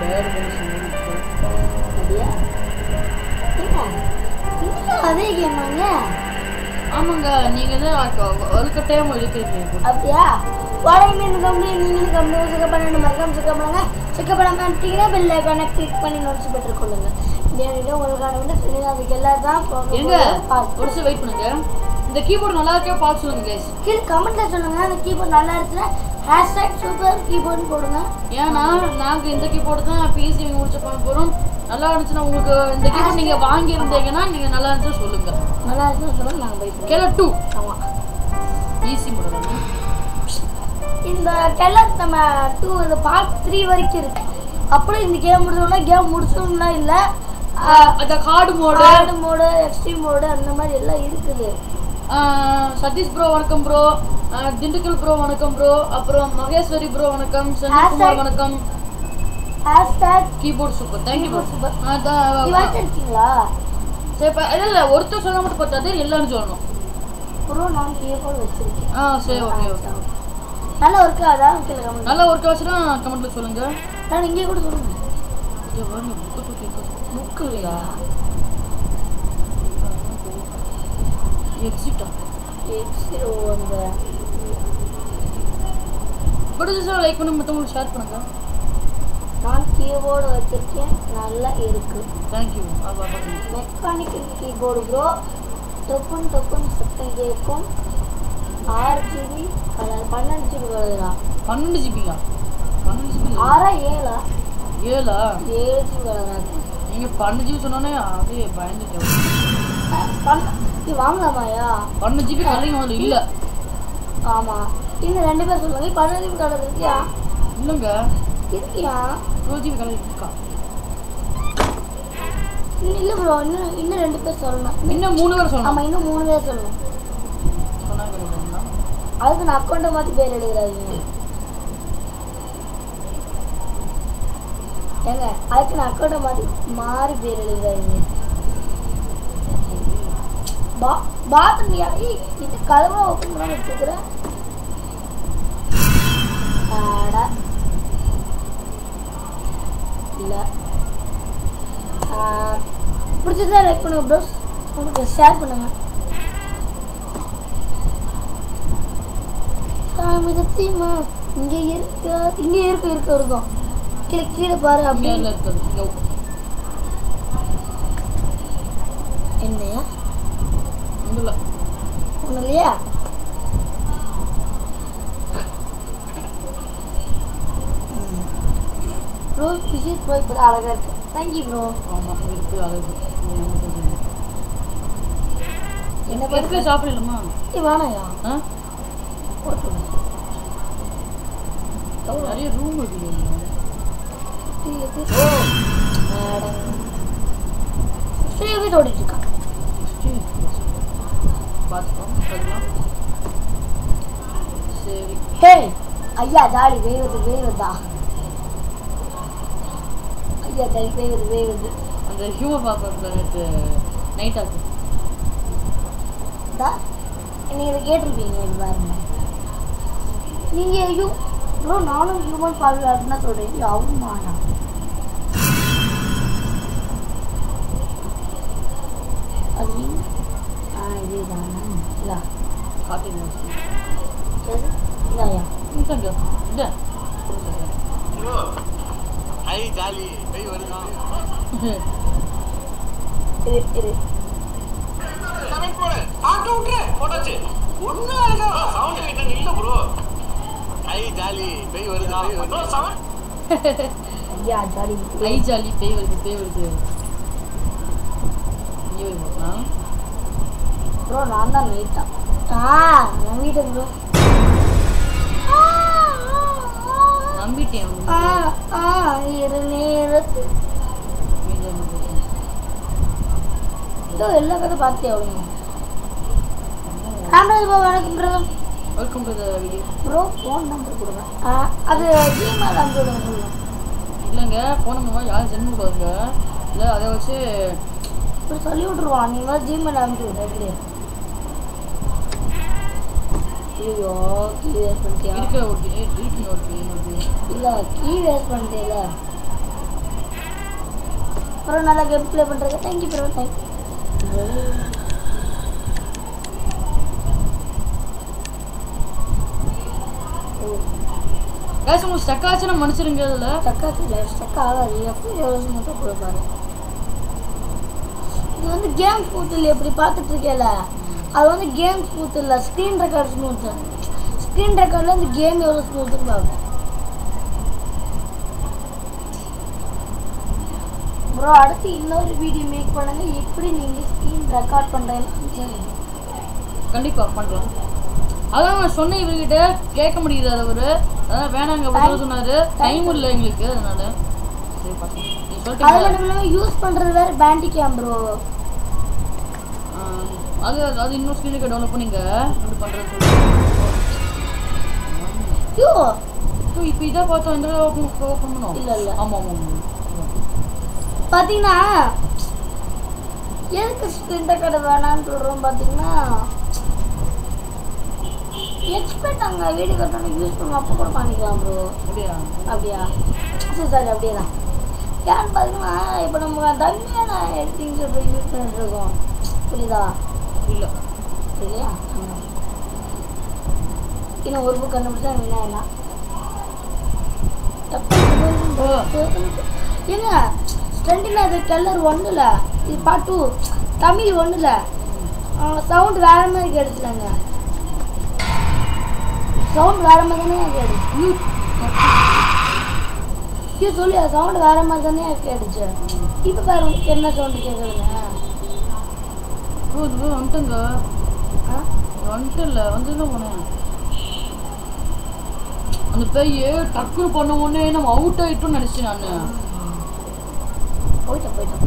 வேறு பண்ணி அப்படியா ஏங்க, இன்னும் அதே கேமாங்க ஆமாங்க நீங்கள் தான் ஒரு டைம் இழுக்கிறீங்க அப்படியா வளையுமே இந்த கம்பெனி நீங்களும் கம்பெனி செக்கப் பண்ணணும் மறக்காம செக்கப் பண்ணுங்க செக்கப் பண்ணாம இருந்தீங்கன்னா பெல் ஐக்கானை கிளிக் பண்ணி நோட்ஸ் பெற்றுக்கொள்ளுங்க இந்த வீடியோ உங்களுக்கான வந்து சொல்லி அதுக்கு எல்லாம் தான் எங்க ஒரு நிமிஷம் வெயிட் பண்ணுங்க இந்த கீபோர்டு நல்லா இருக்கே பார்த்து சொல்லுங்க கைஸ் கீழே கமெண்ட்ல சொல்லுங்க அந்த கீபோர்ட் நல்லா இருந்துச்சுன்னா ஹேஷ்டாக் சூப்பர் கீபோர்ட்னு போடுங்க ஏன்னா நாங்கள் இந்த கீபோர்டு தான் பிசி முடிச்சு பண்ண போகிறோம் நல்லா இருந்துச்சுன்னா உங்களுக்கு இந்த கீபோர்டு நீங்கள் வாங்கியிருந்தீங்கன்னா நீங்கள் நல்லா இருந்துச்சு சொல்லுங்க நல்லா இருக்குன்னு சொல்லுங்க நாங்கள் போய் கேல டூ ஆமாம் ஈஸி மாடல் இந்த டெலர் நம்ம டூ இந்த பார்ட் த்ரீ வரைக்கும் இருக்கு அப்படியே இந்த கேம் முடிச்சோம்னா கேம் முடிச்சோம்னா இல்லை அந்த card mode hard mode extreme mode அந்த மாதிரி எல்லாம் இருக்குது சதீஷ் ப்ரோ வணக்கம் ப்ரோ திண்டுக்கல் ப்ரோ வணக்கம் ப்ரோ அப்புறம் மகேஸ்வரி ப்ரோ வணக்கம் செந்தில்குமார் Hashtag- வணக்கம் hashtag keyboard super thank you bro super அதான் நீ வச்சிருக்கீங்களா சரி இப்போ இல்லை இல்லை ஒருத்தர் சொல்ல மட்டும் பத்தாது எல்லாரும் சொல்லணும் ப்ரோ நான் கீபோர்டு வச்சிருக்கேன் ஆ சரி ஓகே ஓகே நல்லா ஒர்க் அதான் கீழே கமெண்ட் நல்லா ஒர்க் ஆச்சுன்னா கமெண்ட்ல சொல்லுங்க நான் இங்கே கூட சொல்லுங்க இங்க பாருங்க, book தூக்கி இங்க வச்சு. புக் இல்லையா Exit ஆ? எக்ஸிரோ அந்த பிடிச்சா லைக் பண்ணி மற்றவங்களுக்கு ஷேர் பண்ணுங்க நான் கீபோர்டு வச்சிருக்கேன் நல்லா இருக்கு தேங்க்யூ மெக்கானிக்கல் கீபோர்டு ப்ரோ டொப்புன்னு டொப்புன்னு சத்தம் கேட்கும் ஆறு ஜிபி கலர் பன்னெண்டு ஜிபி கலரா பன்னெண்டு ஜிபியா பன்னெண்டு ஜிபி ஆறா ஏழா ஏழா ஏழு ஜிபி கலரா நீங்க பன்னெண்டு ஜிபி சொன்னோன்னே அப்படியே பயந்துட்டேன் நீ வாங்கலாமாயா பன்னெண்டு ஜிபி கலையும் அதில் இல்லை ஆமாம் இன்னும் ரெண்டு பேர் சொல்லுவாங்க பன்னெண்டு ஜிபி கலர் இருக்கியா இல்லைங்க இருக்கியா டுவெல் ஜிபி கலை இருக்கா இன்னும் இல்லை ப்ரோ இன்னும் இன்னும் ரெண்டு பேர் சொல்லணும் இன்னும் மூணு பேர் சொல்லணும் ஆமாம் இன்னும் மூணு பேர் சொல்லணும் சொன்னாங்க கிடையாதுங்களா? அதுக்கு நான் அக்கௌண்ட்டை மாற்றி பேர் எடுக்கிறாங்க ஏங்க அதுக்கு நான் அக்கௌண்ட்டை மாற்றி மாறி பேர் எழுதுறாங்க பா பாத்ரூம் ஏய் இது கதவை ஓப்பன் பண்ணாம வச்சுக்கிறேன் ஆடா இல்லை பிடிச்சதா லைக் பண்ணுங்க ப்ரோஸ் உங்களுக்கு ஷேர் பண்ணுங்க காமிதத்தீமா இங்கே இருக்க இங்கே இருக்க இருக்க இருக்கும் கீழே கீழே பாரு அப்படி மேல இருக்குது இங்க என்னையா ஒன்றும் ஒன்றும் இல்லையா ப்ரோ பிசிட் ப்ரோ இப்போ அழகாக இருக்கு தேங்க்யூ ப்ரோ ஆமாம் இருக்கு அழகு என்ன என்ன பேருக்கு சாப்பிடலாமா ஏய் வேணாயா ஆ போட்டு நிறைய ரூம் இருக்குது ஓ மேடம் ஸ்ரீவி ஓடிட்டு இருக்கான் பார்த்துக்கோம் பார்க்கலாம் சரி ஹே ஐயா ஜாலி வேவது வேவதா ஐயா ஜாலி வேவது வேவது அந்த ஹியூமர் பார்க்கறது நேற்று நைட் ஆகுது தா நீங்கள் இதை கேட்டிருப்பீங்க இது பாருங்க நீங்கள் ஐயோ ப்ரோ நானும் ஹியூமன் பாதுகாப்பு தான் சொல்கிறீங்க அவமானா அது நீங்க- ஆ இதே தானா இல்லை காட்டிங் எது இல்லையா இந்தாங்க இந்த ப்ரோ ஐ ஜாலி கை வருதா இரு இரு கமெண்ட் போடு ஆட்டோ விட்டுரு போட்டாச்சு ஒன்னும் அழகா சவுண்ட் கிட்ட நில்ல ப்ரோ ஐ ஜாலி கை வருதா ப்ரோ சவுண்ட் ஐயா ஜாலி ஐ ஜாலி பேய் வருது பேய் வருது இங்கே போய் போகலாம் ப்ரோ நான் தான் லேட்டா ஆ நான் வீட்டுக்கு ப்ரோ நம்பிட்டேன் ஆ ஆ இரு நேரத்து இதோ எல்லா கதை பார்த்தே அவ்வளோ ராமராஜ் பாபா வணக்கம் bro welcome to the video bro phone number கொடுங்க ஆ அது ஜிமெயில் அனுப்பி விடுங்க சொல்லுங்க இல்லைங்க ஃபோன் நம்பர் யாரும் சென்ட் பண்ணுவாங்க இல்லை அதை வச்சு இப்படி சொல்லி விட்ருவான் நீ மாதிரி ஜிமெயில் அனுப்பி விடு எப்படி ஐயோ கீ வேஸ்ட் பண்ணிட்டியா இருக்க ஒரு இருக்கு ஒரு ஒரு இல்லை கீ வேஸ்ட் பண்ணிட்டேல ப்ரோ நல்லா கேம் ப்ளே பண்ணுறேன் தேங்க்யூ ப்ரோ தேங்க் கேஸ் உங்களுக்கு ஸ்டக் ஆச்சுன்னா மன்னிச்சிருங்க இதுல ஸ்டக்காக இல்லை ஸ்டக் ஆகாது எப்போ எவ்வளோ ஸ்மூத்தாக கொடுப்பாரு இது வந்து கேம் ஸ்மூத் இல்லை எப்படி பார்த்துட்டு இருக்கேல அது வந்து கேம் ஸ்மூத் இல்லை ஸ்க்ரீன் ரெக்கார்ட் ஸ்மூத்து ஸ்க்ரீன் ரெக்கார்டில் இந்த கேம் எவ்வளோ ஸ்மூத்துன்னு பார்க்கும் ப்ரோ அடுத்து இன்னொரு வீடியோ மேக் பண்ணுங்க எப்படி நீங்கள் ஸ்க்ரீன் ரெக்கார்ட் பண்ணுறேன்னு கண்டிப்பா பண்ணலாம் அதான் நான் சொன்னேன் இவர்கிட்ட கேட்க முடியல அவரு அதான் வேணாங்க அப்படின்னு சொன்னாரு டைம் இல்லை எங்களுக்கு அதனால சரி பசங்க நீங்க அது சொல்லிட்டீங்களா மட்டும் இல்லாமல் யூஸ் பண்ணுறது வேறு பேண்டி கேம் ப்ரோ ஆ, அது அது இன்னும் ஸ்க்ரீனுக்கு டெவலப் பண்ணீங்க எப்படி பண்றது சொல்லுங்க யோ இப்போ இப்போ இதை பார்த்தோம் இந்த ஓப்பன் ஓப்பன் பண்ணோம் இல்ல, இல்ல. ஆமா ஆமா ஆமா பார்த்தீங்கன்னா எதுக்கு ஸ்க்ரீன் ரெக்கார்டு வேணான்னு சொல்கிறோம் பார்த்தீங்கன்னா எக்ஸ்பெக்ட் அங்கே வீடியோ கட்டணும் யூஸ் பண்ணுவோம் அப்போ கூட பண்ணிக்கலாம் ப்ரோ அப்படியா அப்படியா சரி சாரி அப்படியே தான் ஏன்னு பார்த்தீங்கன்னா இப்போ நம்ம தனியான எடிட்டிங்ஸ் இப்போ யூஸ் பண்ணிட்டு இருக்கோம் புரியுதா இல்ல இல்லையா இன்னும் ஒரு புக் கண்டுபிடிச்சா வேணா என்ன ஏங்க ஸ்ட்ரெண்டில் அது கலர் ஒன்றுல இது பார்ட் டூ தமிழ் ஒன்றுல சவுண்ட் வேற மாதிரி கேட்டுச்சுலங்க சவுண்ட் வேற மாதிரி தானே கேட்டுச்சு ஐயோ சொல்லி சவுண்ட் வேற மாதிரி தானே கேட்டுச்சு இப்போ பாரு உனக்கு என்ன சவுண்டு கேட்குதுங்க ஓ இது போய் வந்துட்டுங்க ஆ வந்துட்டு இல்லை வந்து தான் போனேன் அந்த பேய் டக்குனு பண்ண உடனே நம்ம அவுட் ஆயிட்டோம்னு நினைச்சேன் நான் போயிட்டேன் போயிட்டேன்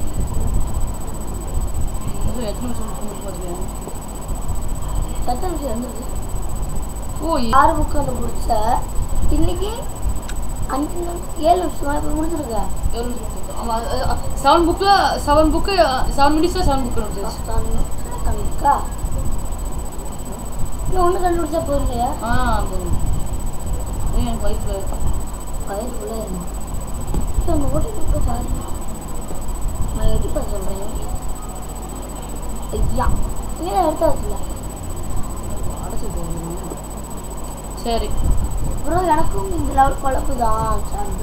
அது எத்தனை நிமிஷம் இருக்கு பாத்தியா எத்தனை நிமிஷம் இருந்துச்சு ஓ ஆறு புக்கு வந்து முடிச்ச இன்னைக்கு அஞ்சு நிமிஷம் ஏழு நிமிஷம் இப்போ முடிச்சிருக்கேன் செவன் புக்கில் செவன் புக்கு செவன் மினிட்ஸில் செவன் புக்கு இருந்துச்சு கணக்கா இன்னும் ஒன்று கண்டுபிடிச்சா போயிருலையா ஆ போதும் ஏன் என் ஒய்ஃபு வயது ஃபுல்லாக இருந்தோம் நம்ம ஓட்டி கொடுக்க பாருங்க நான் எப்படி பண்ண சொல்கிறேன் ஐயா இங்கே தான் எடுத்தாச்சுல அடைச்சிட்டு சரி அப்புறம் எனக்கும் இந்த லெவல் குழப்பு தான் சார்ந்து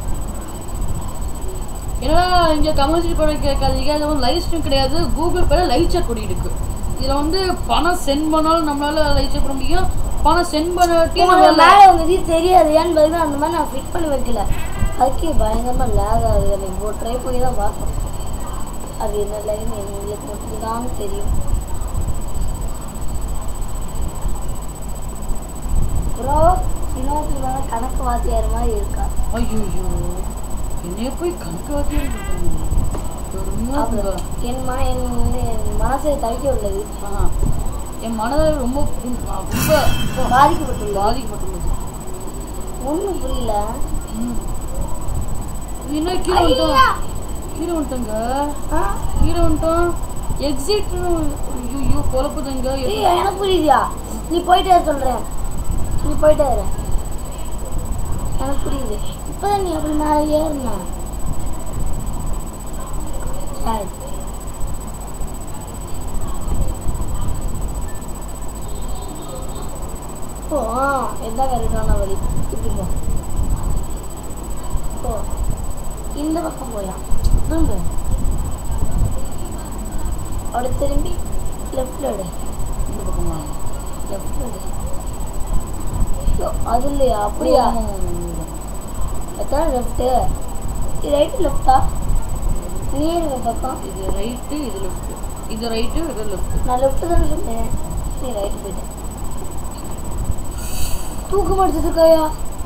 என்னடா இங்கே கம்யூனிட்டி பட கேட்காதீங்க அது வந்து லைவ் ஸ்ட்ரீம் கிடையாது கூகுள் பேல லைவ் chat கொடி இருக்கு இதில் வந்து பணம் சென்ட் பண்ணாலும் நம்மளால லைவ் chat பண்ண முடியும் பணம் சென்ட் பண்ணாட்டி உங்களுக்கு நம்மளால மேலே உங்க இது தெரியாது ஏன்னு பார்த்தீங்கன்னா அந்த மாதிரி நான் ஃபிட் பண்ணி வைக்கல அதுக்கு பயங்கரமாக லேக் ஆகுது எனக்கு இப்போ ட்ரை பண்ணி தான் பார்த்தோம் அது என்ன லைன் எங்களுக்கு மட்டும்தான் தெரியும் ப்ரோ இன்னொருத்தர் மேலே கணக்கு வாத்தியார் மாதிரி இருக்கா ஐயோ என்னைய போய் கணக்கு வாத்தியம் பெருமையா இருக்குங்க. என் மன என் வந்து என் மனசை தவிக்க உள்ளது ஆஹா. என் மனதை ரொம்ப புண்- ஆ, ரொம்ப ரொம்ப பாதிக்கப்பட்டுள்ளது பாதிக்கப்பட்டுள்ளது ஒன்றும் புரியல ம். என்ன கீழே வந்துட்டோம் ஐயா! கீழே வந்துட்டோங்க ஆ? கீழே வந்துட்டோம் எக்ஸிட் ஐயோ குழப்புதுங்க ஏய், எனக்கு புரியுதியா நீ போயிட்டே இரு சொல்றேன் நீ போயிட்டே இரு எனக்கு புரியுது இப்பதான் நீ அப்படி மேலே ஏறின சரி போ எதான் கரெக்டான வழி இப்படி போ போ இந்த பக்கம் போயா திரும்ப அப்படி திரும்பி லெஃப்ட்ல எடு இந்த பக்கமா லெஃப்ட் எடு ஐயோ, அது இல்லையா அப்படியா ஆமா, ஆமா, ஆமா. எத்தனை லெஃப்ட்டு இது ரைட்டு லெஃப்டா நீ இருக்க பக்கம் இது ரைட்டு இது லெஃப்ட் இது ரைட்டு இது லெஃப்ட் நான் லெஃப்ட் தானே சொன்னேன் நீ ரைட்டு போயிட்டேன் தூக்கம் அடிச்சதுக்காயா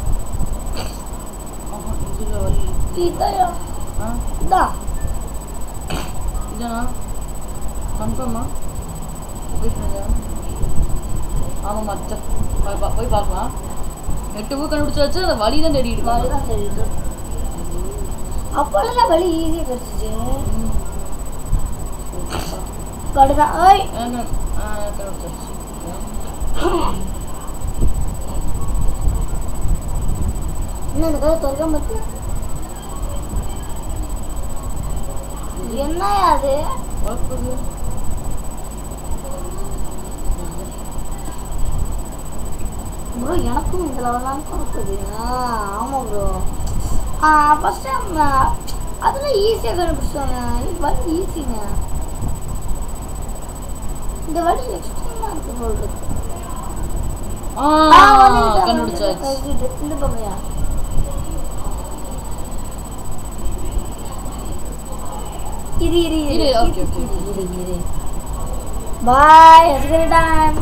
ஆஹா இதுல வழி இதாயா ஆ இதா இதானா கன்ஃபார்மா போயிட்டு ஆமாம் மச்ச போய் பா- போய் பார்க்கலாம் எட்டு புக் கண்டுபிடிச்சாச்சு அந்த வழி தான் தேடிட்டு வழி இருக்காங்க. தான் தெரியுது அப்போல்லாம் வழி ஈஸியாக கிடச்சிச்சு ம். கடுதான் ஓய் ஏங்க, ஆ, கண்டுபிடிச்சாச்சு. என்ன இந்த கதை திறக்காம இருக்கு என்ன அது வளர்ப்பது ப்ரோ எனக்கும் இந்த லெவல் தான் கொடுக்குது ஆமாம் ப்ரோ ஃபர்ஸ்ட் டைம் அதெல்லாம் ஈஸியாக கண்டுபிடிச்சாங்க இது வழி ஈஸிங்க இந்த வழி எக்ஸ்ட்ரீமாக இருக்கு போல் இருக்கு ஆ ஆ, வந்துருச்சு, கண்டுபிடிச்சாச்சு வந்துருச்சு. இந்த பக்கம்யா இரு இரு இரு இரு, okay, okay. இரு இரு இரு பாய் எஸ்கரி டைம்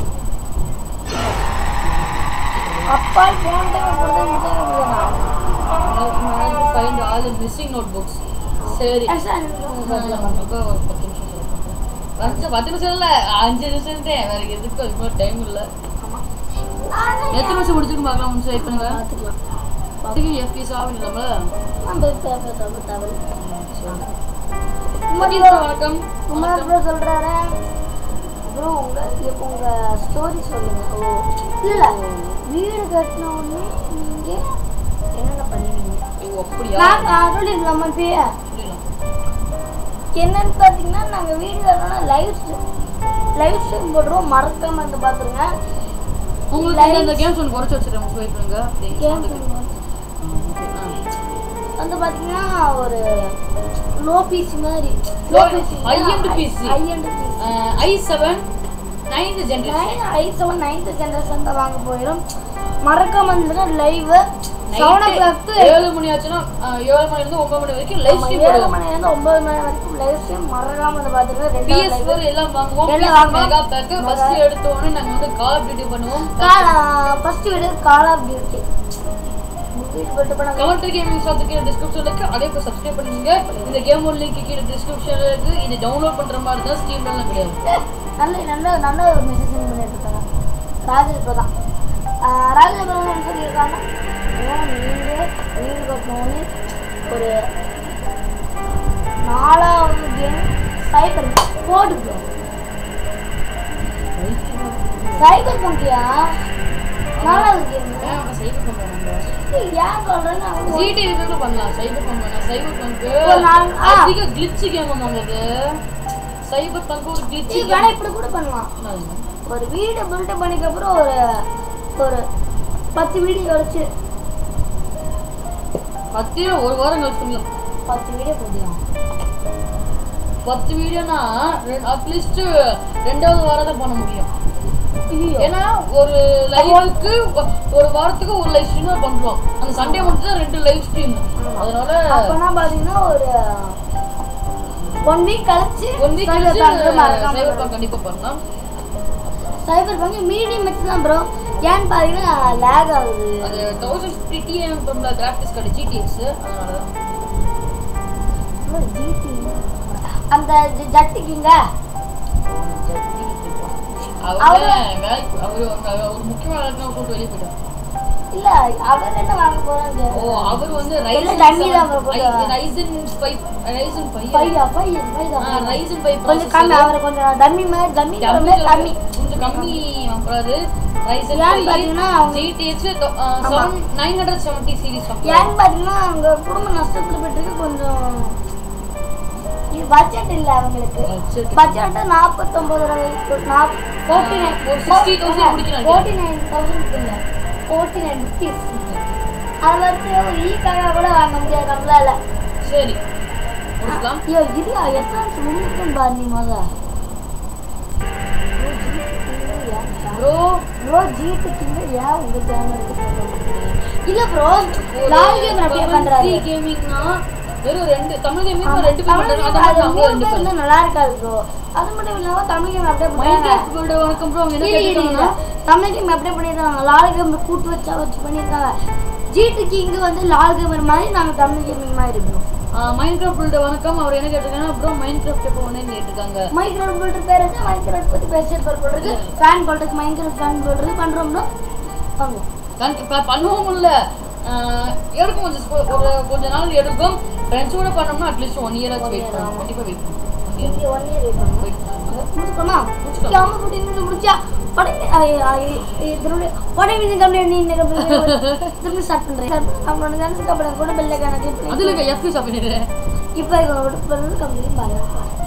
அப்பா போன் டைம் கொடுத்தா இந்த டைம் கொடுத்தா find all the missing note books சரி அப்போ ஒரு பத்து நிமிஷம் சொல்றேன். பத்து பத்து நிமிஷம் இல்ல அஞ்சு நிமிஷம் தான் வேற எதுக்கும் அதுக்கு டைம் இல்ல எத்தனை நிமிஷம் முடிச்சிருக்கு பார்க்கலாம் முடிச்சு வெயிட் பண்ணுங்க பார்த்துக்கலாம் அதுக்கு எஃபிஸ் ஆகும் நம்ம நம்ம தேவை தேவை தேவை வணக்கம் குமார் ப்ரோ சொல்றாரு ப்ரோ உங்க இப்போ உங்க ஸ்டோரி சொல்லுங்க ஓ இல்ல வீடு கட்டின உடனே நீங்க என்னென்ன பண்ணுவீங்க ஓ அப்படியா நான் நான் சொல்லிருக்கேன் நம்ம பேய புரியலாம். என்னன்னு பார்த்தீங்கன்னா நாங்கள் வீடு கட்டணும்னா லைவ் லைவ் ஸ்ட்ரீம் போடுறோம் மறக்காம வந்து பார்த்துருங்க உங்களுக்கு இந்த கேம்ஸ் ஒன்று குறைச்சி வச்சிருக்கேன் வெயிட் பண்ணுங்க அப்படி கேம் ஆ. வந்து பார்த்தீங்கன்னா ஒரு லோ பிசி மாதிரி Low- high-end PC. High end PC I seven ninth generation I seven ninth generation தான் வாங்க போயிடும் மறக்காம வந்துருங்க லைவ் செவன் ஓ கிளாக் ஏழு மணி ஆச்சுன்னா அஹ், ஏழு மணில இருந்து ஒன்பது மணி வரைக்கும் லைவ் ஸ்ட்ரீம் ஏழு போடுவோம் மணிலேருந்து ஒன்பது மணி வரைக்கும் லைவ் ஸ்ட்ரீம் மறக்காம வந்து பார்த்துருங்க ரெண்டு பிஎஸ் ஃபோர் எல்லாம் வாங்குவோம் எல்லாம் PS4 வாங்குவோம். மெகா பேக் ஃபர்ஸ்ட் எடுத்த உடனே நாங்க வந்து கால் ஆஃப் டியூட்டி பண்ணுவோம் ஃபர்ஸ்ட் வீடு கால் ஆஃப் டியூட்டி வீடு போட்டு பண்ணாங்க கமெண்ட்ரி கேமிங் ஷாப் கீழே டிஸ்கிரிப்ஷன்ல இருக்கு அதே போய் சப்ஸ்கிரைப் பண்ணுங்க இந்த கேமோட லிங்க் கீழே டிஸ்கிரிப்ஷன்ல இருக்கு இது டவுன்லோட் பண்ற மாதிரி தான் ஸ்டீம்லாம் கிடையாது நல்ல நல்ல நல்ல ஒரு மெசேஜ் பண்ணிட்டு இருக்காங்க ராஜேஷ் இப்போ தான் ராஜேஷ் இப்போ என்ன சொல்லியிருக்காங்க நீங்கள் வீடு கட்டணும்னு ஒரு நாலாவது கேம் சைபர் போடு ப்ரோ சைபர் பங்கியா நாலாவது கேம் சைபர் பங்க் நம்ம ஏன் சொல்றேன்னா ஜிடி கூட பண்ணலாம் சைபர் பங்க் வேணாம் சைபர் பங்க் ஒரு நாள், ஆ. அதிக கிளிட்ச் கேம் வாங்குது சைபர் பங்க் ஒரு கிளிட்ச் இது வேணா இப்படி கூட பண்ணலாம் ஒரு வீடு பில்ட் பண்ணிக்க அப்புறம் ஒரு ஒரு பத்து வீடு கழிச்சு பத்து ஒரு வாரம் கழிச்சு பண்ணலாம் பத்து வீடியோ முடியும் பத்து வீடியோனா அட்லீஸ்ட் ரெண்டாவது வாரம் தான் பண்ண முடியும் ஐயோ ஏன்னா ஒரு லைவுக்கு ஒரு வாரத்துக்கு ஒரு லைவ் ஸ்ட்ரீம் தான் பண்றோம் அந்த சண்டே மட்டும் தான் ரெண்டு லைவ் ஸ்ட்ரீம் அதனால அப்பனா பாத்தீங்கன்னா ஒரு ஒன் வீக் கழிச்சு ஒன் வீக் சைபர் கழிச்சு பேங்க் மறக்காம சைபர் பங்க் கண்டிப்பா பண்ணலாம் சைபர் பேங்க் மீடியம் வச்சு தான் ப்ரோ ஏன்னு பாத்தீங்கன்னா லேக் ஆகுது அது தௌசண்ட் ஃபிஃப்டி டிஎம் ஃப்ரம்ல கிராஃபிக்ஸ் கார்டு ஜிடிஎக்ஸ் அதனால தான் bro, GT. அந்த ஜ- ஜட்டிக்குங்க அவர் வேலைக்கு அவர் ஒரு முக்கியமான வேலைக்கு கூட்டு வெளியே போயிட்டார் இல்ல அவர் என்ன வாங்க போறாங்க ஓ அவர் வந்து எல்லாம் dummy தான் bro போட்டு. ரைசன் ஃபைவ் ரைசன் ஃபைவ் பையா பையா பையா ரைசன் ஃபைவ் கொஞ்சம் கம்மி அவரை கொஞ்சம் டம்மி மாதிரி டம்மி கம்மி கம்மி கொஞ்சம் கம்மி வாங்குறாரு ரைசன் ஏன்னு பாத்தீங்கன்னா அவங்க- GTX seven nine hundred seventy series ஏன்னு பாத்தீங்கன்னா அவங்க குடும்பம் நஷ்டத்துல போயிட்டு கொஞ்சம் இது பட்ஜெட் இல்ல அவங்களுக்கு Budget. பட்ஜெட் நாற்பத்தொம்பது ஃபோர்ட்டி நைன் ஒரு 60,000 முடிக்கிறாங்க. ஃபோர்ட்டி நைன் தௌசண்ட் இல்லை ஃபோர்ட்டி நைன் ருபீஸ் அதை வச்சு ஒரு ஈக்காக கூட வாங்க முடியாது நம்மளால சரி முடிக்கலாம் ஐயோ இல்லையா எத்தனை முடிச்சுன்னு பாரு நீ முத ப்ரோ ப்ரோ ஜிடி கிங்க ஏன் உங்க சேனலுக்கு இல்ல ப்ரோ லால் கேம் அப்படியே பண்றாரு கேமிங்னா வெறும் ரெண்டு தமிழ் கேமிங் ஆமா, ரெண்டு பேர் தமிழ் பண்றாங்க game அதான் அது நாங்க மூணு ரெண்டு பேர் பேர் இருந்தா நல்லா இருக்காது ப்ரோ அது மட்டும் இல்லாம தமிழ் கேம் அப்படியே பண்றாங்க மைன்கிராஃப்ட் வேர்ல்டு வணக்கம் ப்ரோ என்ன இரு, இரு, இரு. கேட்டிருக்காங்க தமிழ் கேம் அப்படியே பண்ணிருக்காங்க லால் கேம் கூட்டு வச்சா வச்சு பண்ணிருக்காங்க ஜிடி கிங் வந்து லால் கேமர் மாதிரி நாங்க தமிழ் கேமிங் மாதிரி இருக்கோம் மைன்கிராஃப்ட் வேர்ல்டு வணக்கம் அவர் என்ன கேட்டிருக்காங்க ப்ரோ மைன்கிராஃப்ட் எப்போ ஒன்னே கேட்டிருக்காங்க மைக்ரோட் போல்ட்டு பேர் வச்சு மைக்ரோட் பத்தி பேசிட்டு போடுறது ஃபேன் போல்ட்டுக்கு மைக்ரோட் ஃபேன் போடுறது பண்றோம்னா பண்ணுவோம் கண்- இப்ப பண்ணுவோம் இல்ல ஆஹ் எடுக்கும் கொஞ்சம் ஸ்போ- ஒரு கொஞ்ச நாள் எடுக்கும் ஃப்ரெண்ட்ஸோட பண்ணோம்னா அட்லீஸ்ட் ஒன் இயர் ஆச்சு வெயிட் பண்ணணும் கண்டிப்பா வெயிட் பண்ணணும் இங்கே ஒன் இயர் வெயிட் பண்ணுவோம் வெயிட் பண்ணணும் முடிச்சுக்கோமா முடிச்சுக்கலாம். கேம போட்டு நின்று முடிச்சா உடனே ஐ- ஐ- இதனுடைய உடனே இந்த கம்பெனி நீ இந்த கம்பெனி திரும்பி ஸ்டார்ட் பண்றேன் அவங்களோட கணக்கு அப்புறம் கூட பெல்ல கணக்கு அதுல எஃபி பண்ணிடுறேன் இப்போ இவங்க விட்டு போகிறது கம்ப்ளீட் பண்ண